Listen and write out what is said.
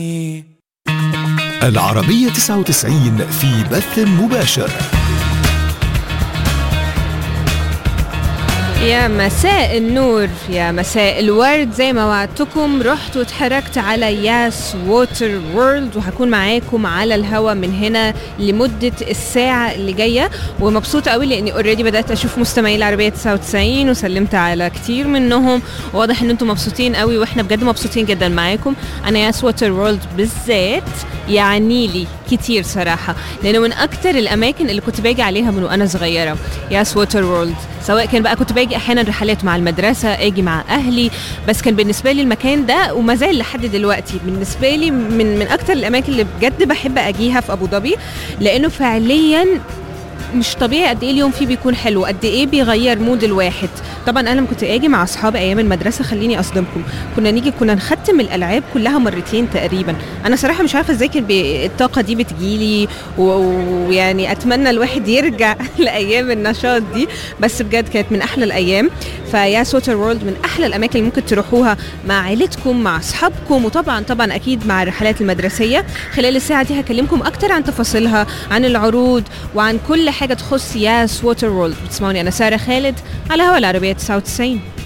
العربية 99 في بث مباشر يا مساء النور يا مساء الورد زي ما وعدتكم رحت واتحركت على ياس ووتر وورلد وهكون معاكم على الهوا من هنا لمدة الساعة اللي جاية ومبسوطة قوي لاني اوريدي بدأت اشوف مستمعي العربية 99 وسلمت على كتير منهم واضح ان انتم مبسوطين قوي واحنا بجد مبسوطين جدا معاكم انا ياس ووتر وورلد بالذات يعني لي كتير صراحة لانه من اكتر الاماكن اللي كنت باجي عليها من وانا صغيرة ياس ووتر وورلد سواء كان بقى كنت باجي احيانا رحلات مع المدرسه اجي مع اهلي بس كان بالنسبه لي المكان ده وما زال لحد دلوقتي بالنسبه لي من من اكتر الاماكن اللي بجد بحب اجيها في ابو ظبي لانه فعليا مش طبيعي قد ايه اليوم فيه بيكون حلو قد ايه بيغير مود الواحد طبعا انا لما كنت اجي مع اصحابي ايام المدرسه خليني اصدمكم كنا نيجي كنا نختم الالعاب كلها مرتين تقريبا انا صراحه مش عارفه ازاي كان بي- الطاقه دي بتجيلي و- ويعني اتمنى الواحد يرجع لايام النشاط دي بس بجد كانت من احلى الايام فيا سوتر وورلد من احلى الاماكن اللي ممكن تروحوها مع عيلتكم مع اصحابكم وطبعا طبعا اكيد مع الرحلات المدرسيه خلال الساعه دي هكلمكم اكتر عن تفاصيلها عن العروض وعن كل حاجه تخص ياس ووتر وورلد بتسمعوني انا ساره خالد على هوا العربيه 99